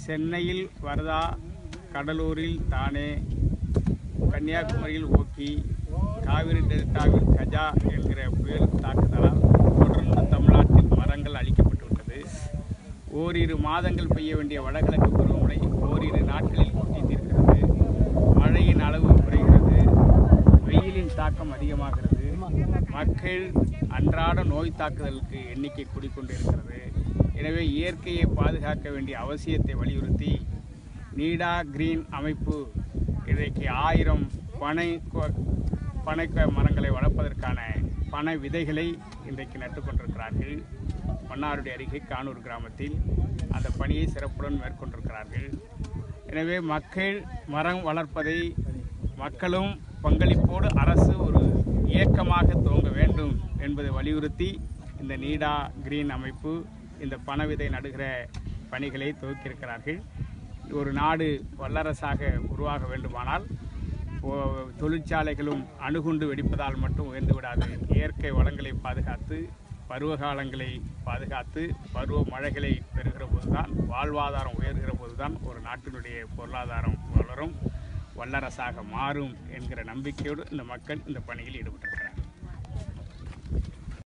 சென்னையில் வர்தா கடலூரில் தானே கன்னியாகுமரியில் ஓக்கி காவிரி டெல்டாவில் கஜா என்கிற புயல் தாக்குதலால் தொடர்ந்து தமிழ்நாட்டில் மரங்கள் அழிக்கப்பட்டுவிட்டது ஓரிரு மாதங்கள் பெய்ய வேண்டிய வடகிழக்கு பருவமழை ஓரிரு நாட்களில் கொட்டி தீர்க்கிறது மழையின் அளவு குறைகிறது வெயிலின் தாக்கம் அதிகமாகிறது மக்கள் அன்றாட நோய் தாக்குதலுக்கு எண்ணிக்கை கூடிக்கொண்டிருக்கிறது எனவே இயற்கையை பாதுகாக்க வேண்டிய அவசியத்தை வலியுறுத்தி நீடா கிரீன் அமைப்பு இன்றைக்கு ஆயிரம் பனை கொ- பனை கொ- மரங்களை வளர்ப்பதற்கான பனை விதைகளை இன்றைக்கு நட்டுக் கொண்டிருக்கிறார்கள் மன்னாருடைய அருகே கானூர் கிராமத்தில் அந்த பணியை சிறப்புடன் மேற்கொண்டிருக்கிறார்கள் எனவே மக்கள் மரம் வளர்ப்பதை மக்களும் பங்களிப்போடு அரசு ஒரு இயக்கமாக துவங்க வேண்டும் என்பதை வலியுறுத்தி இந்த நீடா கிரீன் அமைப்பு இந்த பணவிதை நடுகிற பணிகளை துவக்கியிருக்கிறார்கள் ஒரு நாடு வல்லரசாக உருவாக வேண்டுமானால் ஓ- தொழிற்சாலைகளும் அணுகுண்டு வெடிப்பதால் மட்டும் உயர்ந்து விடாது இயற்கை வளங்களை பாதுகாத்து பருவகாலங்களை பாதுகாத்து பருவ மழைகளை பெறுகிற போதுதான் வாழ்வாதாரம் உயர்கிற போதுதான் ஒரு நாட்டினுடைய பொருளாதாரம் வளரும் வல்லரசாக மாறும் என்கிற நம்பிக்கையோடு இந்த மக்கள் இந்த பணியில் ஈடுபட்டிருக்கிறார்கள்